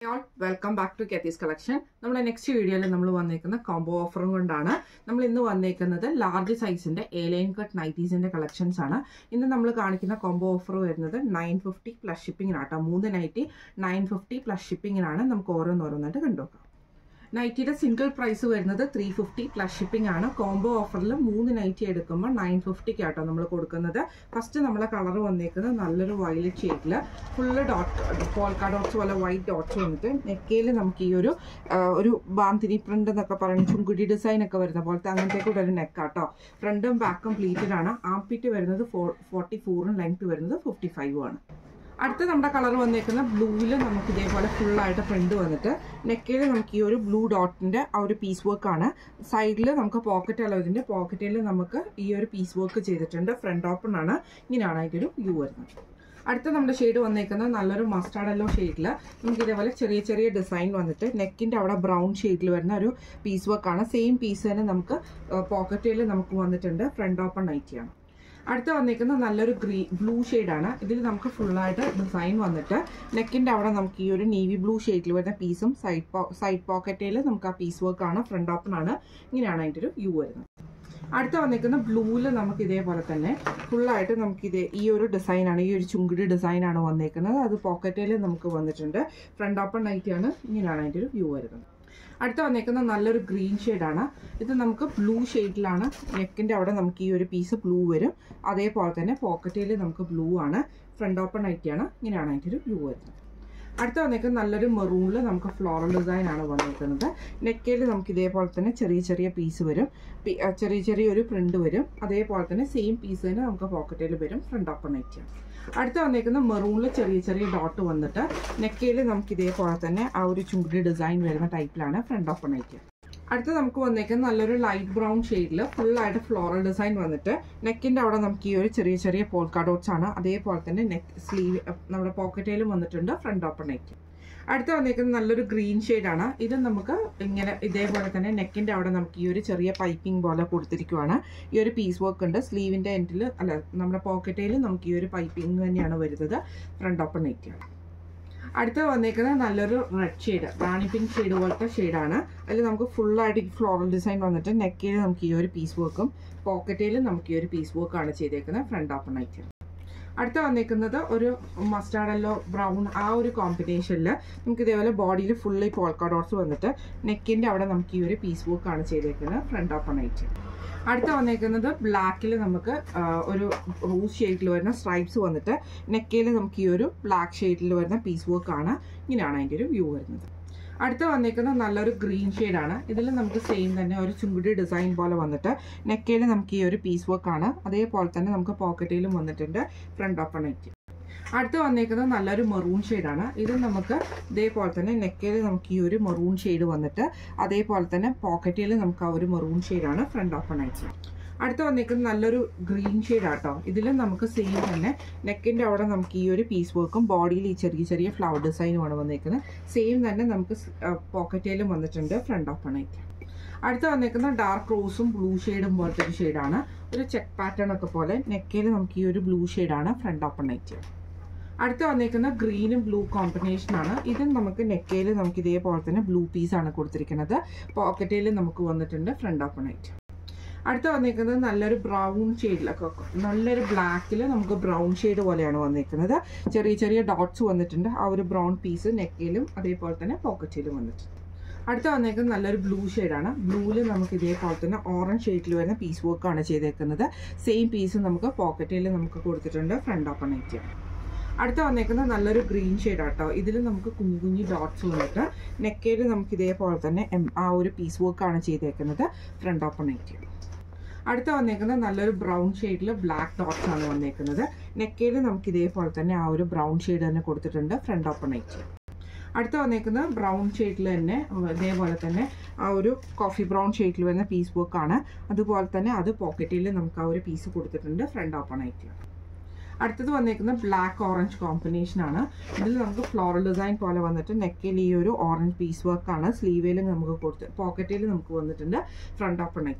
welcome back to കെത്തീസ് collection നമ്മുടെ next വീഡിയോയിൽ നമ്മൾ വന്നേക്കുന്ന കോംബോ ഓഫറും കൊണ്ടാണ് നമ്മൾ ഇന്ന് വന്നേക്കുന്നത് ലാർജ് സൈസിന്റെ എ ലൈൻ കട്ട് നൈറ്റീസിന്റെ കളക്ഷൻസ് ആണ് ഇന്ന് നമ്മൾ കാണിക്കുന്ന കോംബോ ഓഫർ വരുന്നത് നയൻ ഫിഫ്റ്റി പ്ലസ് ഷിപ്പിങ്ങിനാട്ടോ മൂന്ന് നൈറ്റി നയൻ ഫിഫ്റ്റി പ്ലസ് ഷിപ്പിങ്ങിനാണ് നമുക്ക് ഓരോന്നോരോന്നായിട്ട് കണ്ടുനോക്കാം നൈറ്റിയുടെ സിംഗിൾ പ്രൈസ് വരുന്നത് ത്രീ ഫിഫ്റ്റി പ്ലസ് ഷിപ്പിംഗ് ആണ് കോംബോ ഓഫറിൽ മൂന്ന് നൈറ്റി എടുക്കുമ്പോൾ നയൻ ഫിഫ്റ്റിക്ക് ആട്ടോ നമ്മൾ കൊടുക്കുന്നത് ഫസ്റ്റ് നമ്മളെ കളർ വന്നേക്കുന്നത് നല്ലൊരു വയലറ്റ് ഷെയ്ഡിൽ ഫുള്ള് ഡോട്ട് പോൾക്കാ ഡോട്ട്സ് പോലെ വൈറ്റ് ഡോട്ട്സ് വന്നിട്ട് നെക്കയിൽ നമുക്ക് ഈ ഒരു ആ, ഒരു ബാന്തിനി പ്രിന്റ് എന്നൊക്കെ പറയുന്ന ചുങ്കുടി ഡിസൈൻ ഒക്കെ വരുന്ന പോലത്തെ അങ്ങനത്തെ കൂടെ ഒരു നെക്കാട്ടോ ഫ്രണ്ടും ബാക്കും പ്ലീറ്റഡ് ആണ് ആംപിറ്റ് വരുന്നത് ഫോർ ഫോർട്ടി ഫോറും ലെങ്ത് വരുന്നത് ഫിഫ്റ്റി ഫൈവും ആണ് അടുത്ത നമ്മുടെ കളർ വന്നേക്കുന്ന ബ്ലൂവിൽ നമുക്ക് ഇതേപോലെ ഫുള്ളായിട്ട് പ്രിന്റ് വന്നിട്ട് നെക്കിൽ നമുക്ക് ഈ ഒരു ബ്ലൂ ഡോട്ടിന്റെ ആ ഒരു പീസ് വർക്ക് ആണ് സൈഡിൽ നമുക്ക് പോക്കറ്റ് അളവിന്റെ പോക്കറ്റിൽ നമുക്ക് ഈ ഒരു പീസ് വർക്ക് ചെയ്തിട്ടുണ്ട് ഫ്രണ്ട് ഓപ്പൺ ആണ് ഇങ്ങനെയാണ് അതിൻ്റെ ഒരു വ്യൂ വരുന്നത് അടുത്ത നമ്മുടെ ഷെയ്ഡ് വന്നേക്കുന്നത് നല്ലൊരു മസ്റ്റാർഡ് യെല്ലോ ഷെയ്ഡിൽ നമുക്ക് ഇതേപോലെ ചെറിയ ചെറിയ ഡിസൈൻ വന്നിട്ട് നെക്കിന്റെ അവിടെ ബ്രൗൺ ഷെയ്ഡിൽ വരുന്ന ഒരു പീസ് വർക്ക് ആണ് സെയിം പീസ് തന്നെ നമുക്ക് പോക്കറ്റിൽ നമുക്ക് വന്നിട്ടുണ്ട് ഫ്രണ്ട് ഓപ്പൺ നൈറ്റിയാണ് അടുത്ത വന്നിരിക്കുന്നത് നല്ലൊരു ഗ്രീ ബ്ലൂ ആണ് ഇതിൽ നമുക്ക് ഫുള്ളായിട്ട് ഡിസൈൻ വന്നിട്ട് നെക്കിൻ്റെ അവിടെ നമുക്ക് ഈ ഒരു നേവി ബ്ലൂ ഷെയ്ഡിൽ വരുന്ന പീസും സൈഡ് പോ സൈഡ് പോക്കറ്റിൽ നമുക്ക് ആ പീസ് വർക്ക് ആണ് ഫ്രണ്ട് ഓപ്പൺ ആണ് ഇങ്ങനെയാണ് അതിൻ്റെ ഒരു വ്യൂ വരുന്നത് അടുത്ത വന്നിരിക്കുന്ന ബ്ലൂവിൽ നമുക്ക് ഇതേപോലെ തന്നെ ഫുള്ളായിട്ട് നമുക്ക് ഇതേ ഈ ഒരു ഡിസൈനാണ് ഈ ഒരു ചുങ്കിടി ഡിസൈനാണ് വന്നേക്കുന്നത് അത് പോക്കറ്റിൽ നമുക്ക് വന്നിട്ടുണ്ട് ഫ്രണ്ട് ഓപ്പൺ നൈറ്റിയാണ് ഇങ്ങനെയാണ് അതിൻ്റെ ഒരു വ്യൂ വരുന്നത് അടുത്ത വന്നേക്കുന്ന നല്ലൊരു ഗ്രീൻ ആണ് ഇത് നമുക്ക് ബ്ലൂ ഷെയ്ഡിലാണ് നെക്കിൻ്റെ അവിടെ നമുക്ക് ഈ ഒരു പീസ് ബ്ലൂ വരും അതേപോലെ തന്നെ പോക്കറ്റിൽ നമുക്ക് ബ്ലൂ ആണ് ഫ്രണ്ട് ഓപ്പൺ ആയിട്ടാണ് ഇങ്ങനെയാണ് അതിൻ്റെ ഒരു വ്യൂ വരുന്നത് അടുത്ത വന്നേക്കുന്നത് നല്ലൊരു മെറൂണിൽ നമുക്ക് ഫ്ലോറൽ ഡിസൈൻ ആണ് വന്നേക്കുന്നത് നെക്കയിൽ നമുക്ക് ഇതേപോലെ തന്നെ ചെറിയ ചെറിയ പീസ് വരും പി- ആ, ചെറിയ ചെറിയൊരു പ്രിന്റ് വരും അതേപോലെ തന്നെ സെയിം പീസ് തന്നെ നമുക്ക് പോക്കറ്റിൽ വരും ഫ്രണ്ട് ഓപ്പൺ ആയിട്ടാണ് അടുത്ത വന്നേക്കുന്ന മെറൂണിൽ ചെറിയ ചെറിയ ഡോട്ട് വന്നിട്ട് നെക്കയിൽ നമുക്ക് ഇതേപോലെ തന്നെ ആ ഒരു ചുണ്ടി ഡിസൈൻ വരുന്ന ടൈപ്പിലാണ് ഫ്രണ്ട് ഓപ്പൺ ആയിട്ട് അടുത്ത നമുക്ക് വന്നേക്കുന്നത് നല്ലൊരു ലൈറ്റ് ബ്രൗൺ ഷെയ്ഡിൽ ഫുള്ളായിട്ട് ഫ്ലോറൽ ഡിസൈൻ വന്നിട്ട് നെക്കിന്റെ അവിടെ നമുക്ക് ഈ ഒരു ചെറിയ ചെറിയ പോൾക്കാ ഡോട്ട്സ് ആണ് അതേപോലെ തന്നെ നെക്ക് സ്ലീവ് നമ്മുടെ പോക്കറ്റിലും വന്നിട്ടുണ്ട് ഫ്രണ്ട് ഓപ്പൺ ആയിട്ട് അടുത്ത വന്നേക്കുന്നത് നല്ലൊരു ഗ്രീൻ ആണ് ഇത് നമുക്ക് ഇങ്ങനെ ഇതേപോലെ തന്നെ നെക്കിന്റെ അവിടെ നമുക്ക് ഈ ഒരു ചെറിയ പൈപ്പിംഗ് പോലെ കൊടുത്തിരിക്കുവാണ് ഈ ഒരു പീസ് വർക്ക് ഉണ്ട് സ്ലീവിന്റെ എൻഡിൽ അല്ല നമ്മുടെ പോക്കറ്റിൽ നമുക്ക് ഈ ഒരു പൈപ്പിംഗ് തന്നെയാണ് വരുന്നത് ഫ്രണ്ട് ഓപ്പൺ നെക്കാണ് അടുത്ത വന്നേക്കുന്നത് നല്ലൊരു red shade rani pink shade പോലത്തെ ഷെയ്ഡാണ് അതിൽ നമുക്ക് ഫുള്ളായിട്ട് ഫ്ലോറൽ ഡിസൈൻ വന്നിട്ട് നെക്കിൽ നമുക്ക് ഈ ഒരു പീസ് വർക്കും പോക്കറ്റിൽ നമുക്ക് ഈ ഒരു പീസ് വർക്കാണ് ചെയ്തേക്കുന്നത് ഫ്രണ്ട് ഓപ്പൺ ആയിട്ട് അടുത്ത വന്നേക്കുന്നത് ഒരു മസ്റ്റാർഡ് യെല്ലോ ബ്രൗൺ ആ ഒരു കോമ്പിനേഷനിൽ നമുക്ക് ഇതേപോലെ ബോഡിയിൽ ഫുള്ളി പോൾക്കാ ഡോട്ട്സ് വന്നിട്ട് നെക്കിൻ്റെ അവിടെ നമുക്ക് ഈ ഒരു പീസ് വർക്കാണ് ചെയ്തേക്കുന്നത് ഫ്രണ്ട് ഓപ്പൺ ആയിട്ട് അടുത്ത വന്നേക്കുന്നത് ബ്ലാക്കിൽ നമുക്ക് ആ, ഒരു റൂസ് ഷെയ്ഡിൽ വരുന്ന സ്ട്രൈപ്സ് വന്നിട്ട് നെക്കയിൽ നമുക്ക് ഈ ഒരു ബ്ലാക്ക് ഷെയ്ഡിൽ വരുന്ന പീസ് വർക്കാണ് ഇങ്ങനെയാണ് അതിൻ്റെ ഒരു വ്യൂ വരുന്നത് അടുത്ത വന്നേക്കുന്നത് നല്ലൊരു ഗ്രീൻ ആണ് ഇതിൽ നമുക്ക് സെയിം തന്നെ ഒരു ചുങ്കുടി ഡിസൈൻ പോലെ വന്നിട്ട് നെക്കയിൽ നമുക്ക് ഈ ഒരു പീസ് വർക്കാണ് അതേപോലെ തന്നെ നമുക്ക് പോക്കറ്റിലും വന്നിട്ടുണ്ട് ഫ്രണ്ട് ഓപ്പൺ ആയിട്ട് അടുത്ത് വന്നേക്കുന്നത് നല്ലൊരു മെറൂൺ ആണ് ഇത് നമുക്ക് ഇതേപോലെ തന്നെ നെക്കയിൽ നമുക്ക് ഈ ഒരു മെറൂൺ ഷെയ്ഡ് വന്നിട്ട് അതേപോലെ തന്നെ പോക്കറ്റിൽ നമുക്ക് ആ ഒരു മെറൂൺ ഷെയ്ഡാണ് ഫ്രണ്ട് ഓപ്പൺ ആയിട്ട് അടുത്ത് വന്നേക്കുന്നത് നല്ലൊരു ഗ്രീൻ ഷെയ്ഡ് ആട്ടോ ഇതിലും നമുക്ക് സെയിം തന്നെ നെക്കിൻ്റെ അവിടെ നമുക്ക് ഈ ഒരു പീസ് വർക്കും ബോഡിയിൽ ഈ ചെറിയ ചെറിയ ഫ്ലവർ ഡിസൈനുമാണ് വന്നേക്കുന്നത് സെയിം തന്നെ നമുക്ക് പോക്കറ്റിലും വന്നിട്ടുണ്ട് ഫ്രണ്ട് ഓപ്പൺ ആയിട്ട് അടുത്ത് വന്നേക്കുന്ന ഡാർക്ക് റോസും ബ്ലൂ ഷെയ്ഡും പോലത്തെ ഒരു ഷെയ്ഡാണ് ഒരു ചെക്ക് പാറ്റേൺ ഒക്കെ പോലെ നെക്കയിൽ നമുക്ക് ഈ ഒരു ബ്ലൂ ഷെയ്ഡാണ് ഫ്രണ്ട് ഓപ്പൺ ആയിട്ട് അടുത്ത് വന്നേക്കുന്ന ഗ്രീനും ബ്ലൂ കോമ്പിനേഷൻ ആണ് ഇതും നമുക്ക് നെക്കയിൽ നമുക്ക് ഇതേപോലെ തന്നെ ബ്ലൂ പീസ് ആണ് കൊടുത്തിരിക്കുന്നത് പോക്കറ്റിൽ നമുക്ക് വന്നിട്ടുണ്ട് ഫ്രണ്ട് ഓപ്പൺ ആയിട്ട് അടുത്ത് വന്നേക്കുന്നത് നല്ലൊരു ബ്രൗൺ ഷെയ്ഡിലൊക്കെ നല്ലൊരു ബ്ലാക്കിൽ നമുക്ക് ബ്രൗൺ ഷെയ്ഡ് പോലെയാണ് വന്നേക്കുന്നത് ചെറിയ ചെറിയ ഡോട്ട്സ് വന്നിട്ടുണ്ട് ആ ഒരു ബ്രൗൺ പീസ് നെക്കിലും അതേപോലെ തന്നെ പോക്കറ്റിലും വന്നിട്ടുണ്ട് അടുത്ത വന്നേക്കുന്നത് നല്ലൊരു ബ്ലൂ ഷെയ്ഡാണ് ബ്ലൂവിൽ നമുക്ക് ഇതേപോലെ തന്നെ ഓറഞ്ച് ഷെയ്ഡിൽ വരുന്ന പീസ് വർക്കാണ് ചെയ്തേക്കുന്നത് സെയിം പീസ് നമുക്ക് പോക്കറ്റിൽ നമുക്ക് കൊടുത്തിട്ടുണ്ട് ഫ്രണ്ട് ഓപ്പൺ ആയിട്ട് അടുത്ത വന്നേക്കുന്നത് നല്ലൊരു ഗ്രീൻ ഷെയ്ഡ് ആട്ടോ ഇതിൽ നമുക്ക് കുഞ്ഞു കുഞ്ഞു ഡോട്ട്സ് വന്നിട്ട് നെക്കയിൽ നമുക്ക് ഇതേപോലെ തന്നെ എം- ആ ഒരു പീസ് വർക്കാണ് ചെയ്തേക്കുന്നത് ഫ്രണ്ട് ഓപ്പൺ ആയിട്ട് അടുത്ത വന്നേക്കുന്നത് നല്ലൊരു ബ്രൗൺ ഷെയ്ഡിൽ ബ്ലാക്ക് ഡോട്ട്സ് ആണ് വന്നേക്കുന്നത് നെക്കയിൽ നമുക്ക് ഇതേപോലെ തന്നെ ആ ഒരു ബ്രൗൺ ഷെയ്ഡ് തന്നെ കൊടുത്തിട്ടുണ്ട് ഫ്രണ്ട് ഓപ്പൺ ആയിട്ട് അടുത്ത വന്നേക്കുന്നത് ബ്രൗൺ ഷെയ്ഡിൽ തന്നെ ഇതേപോലെ തന്നെ ആ ഒരു കോഫി ബ്രൗൺ ഷെയ്ഡിൽ വരുന്ന പീസ് വർക്കാണ് അതുപോലെ തന്നെ അത് പോക്കറ്റിൽ നമുക്ക് ആ ഒരു പീസ് കൊടുത്തിട്ടുണ്ട് ഫ്രണ്ട് ഓപ്പൺ ആയിട്ട് അടുത്തത് വന്നേക്കുന്നത് ബ്ലാക്ക് ഓറഞ്ച് കോമ്പിനേഷൻ ആണ് ഇതിൽ നമുക്ക് ഫ്ലോറൽ ഡിസൈൻ പോലെ വന്നിട്ട് നെക്കിൽ ഈ ഒരു ഓറഞ്ച് പീസ് വർക്കാണ് സ്ലീവേലും നമുക്ക് കൊടുത്ത് പോക്കറ്റിൽ നമുക്ക് വന്നിട്ടുണ്ട് ഫ്രണ്ട് ഓപ്പൺ നെറ്റിയാണ്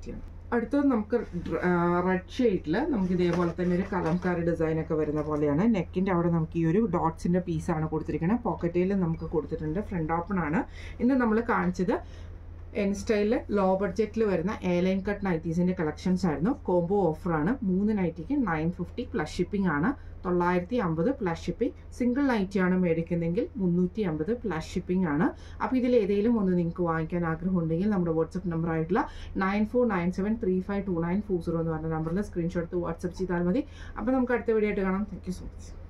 അടുത്തത് നമുക്ക് റെഡ് ഷെയ്ഡിൽ നമുക്ക് ഇതേപോലെ തന്നെ ഒരു കലംകാരി ഡിസൈൻ ഒക്കെ വരുന്ന പോലെയാണ് നെക്കിൻ്റെ അവിടെ നമുക്ക് ഈ ഒരു ഡോട്ട്സിൻ്റെ പീസാണ് കൊടുത്തിരിക്കുന്നത് പോക്കറ്റിൽ നമുക്ക് കൊടുത്തിട്ടുണ്ട് ഫ്രണ്ട് ഓപ്പൺ ആണ് ഇന്ന് നമ്മൾ കാണിച്ചത് എൻ സ്റ്റൈലിൽ ലോ ബഡ്ജറ്റിൽ വരുന്ന എയർലൈൻ കട്ട് നൈറ്റീസിൻ്റെ കളക്ഷൻസ് ആയിരുന്നു കോംബോ ഓഫറാണ് മൂന്ന് നൈറ്റിക്ക് നയൻ ഫിഫ്റ്റി പ്ലസ് ഷിപ്പിംഗ് ആണ് തൊള്ളായിരത്തി അമ്പത് പ്ലസ് ഷിപ്പിംഗ് സിംഗിൾ നൈറ്റിയാണ് മേടിക്കുന്നതെങ്കിൽ മുന്നൂറ്റി അമ്പത് പ്ലസ് ഷിപ്പിംഗ് ആണ് അപ്പോൾ ഇതിൽ ഏതെങ്കിലും ഒന്ന് നിങ്ങൾക്ക് വാങ്ങിക്കാൻ ആഗ്രഹമുണ്ടെങ്കിൽ നമ്മുടെ വാട്സപ്പ് നമ്പർ ആയിട്ടുള്ള nine four nine seven three five two nine four zero എന്ന് പറഞ്ഞ നമ്പറിൽ സ്ക്രീൻഷോട്ട് വാട്സപ്പ് ചെയ്താൽ മതി അപ്പോൾ നമുക്ക് അടുത്ത വീഡിയോ ആയിട്ട് കാണാം താങ്ക് യു സോ മച്ച്